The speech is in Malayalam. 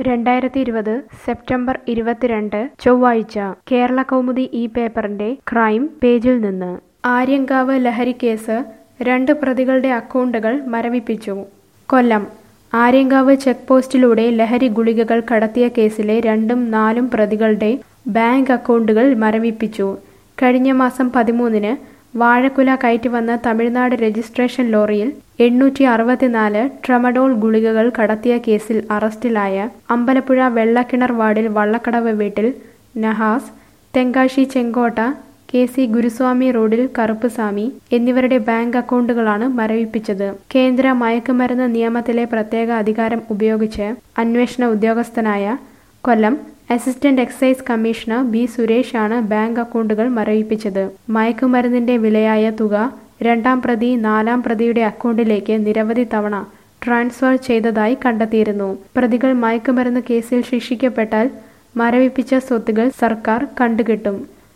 രണ്ടായിരത്തി ഇരുപത് സെപ്റ്റംബർ ഇരുപത്തിരണ്ട് ചൊവ്വാഴ്ച കേരള കൗമുദി ഈ പേപ്പറിന്റെ ക്രൈം പേജിൽ നിന്ന് ആര്യങ്കാവ് ലഹരി കേസ് രണ്ട് പ്രതികളുടെ അക്കൗണ്ടുകൾ മരവിപ്പിച്ചു കൊല്ലം ആര്യങ്കാവ് ചെക്ക് പോസ്റ്റിലൂടെ ലഹരി ഗുളികകൾ കടത്തിയ കേസിലെ രണ്ടും നാലും പ്രതികളുടെ ബാങ്ക് അക്കൗണ്ടുകൾ മരവിപ്പിച്ചു കഴിഞ്ഞ മാസം പതിമൂന്നിന് വാഴക്കുല കയറ്റി വന്ന തമിഴ്നാട് രജിസ്ട്രേഷൻ ലോറിയിൽ എണ്ണൂറ്റി അറുപത്തിനാല് ട്രമഡോൾ ഗുളികകൾ കടത്തിയ കേസിൽ അറസ്റ്റിലായ അമ്പലപ്പുഴ വെള്ളക്കിണർ വാർഡിൽ വള്ളക്കടവ് വീട്ടിൽ നഹാസ് തെങ്കാശി ചെങ്കോട്ട കെ സി ഗുരുസ്വാമി റോഡിൽ കറുപ്പുസ്വാമി എന്നിവരുടെ ബാങ്ക് അക്കൗണ്ടുകളാണ് മരവിപ്പിച്ചത് കേന്ദ്ര മയക്കുമരുന്ന് നിയമത്തിലെ പ്രത്യേക അധികാരം ഉപയോഗിച്ച് അന്വേഷണ ഉദ്യോഗസ്ഥനായ Kollam assistant excise commissioner B Suresh ആണ് ബാങ്ക് അക്കൗണ്ടുകൾ മരവിപ്പിച്ചത് മയക്കുമരുന്നിന്റെ വിലയായ തുക രണ്ടാം പ്രതി നാലാം പ്രതിയുടെ അക്കൗണ്ടിലേക്ക് നിരവധി തവണ ട്രാൻസ്ഫർ ചെയ്തതായി കണ്ടെത്തിയിരുന്നു പ്രതികൾ മയക്കുമരുന്ന് കേസിൽ ശിക്ഷിക്കപ്പെട്ടാൽ മരവിപ്പിച്ച സ്വത്തുകൾ സർക്കാർ കണ്ടുകെട്ടും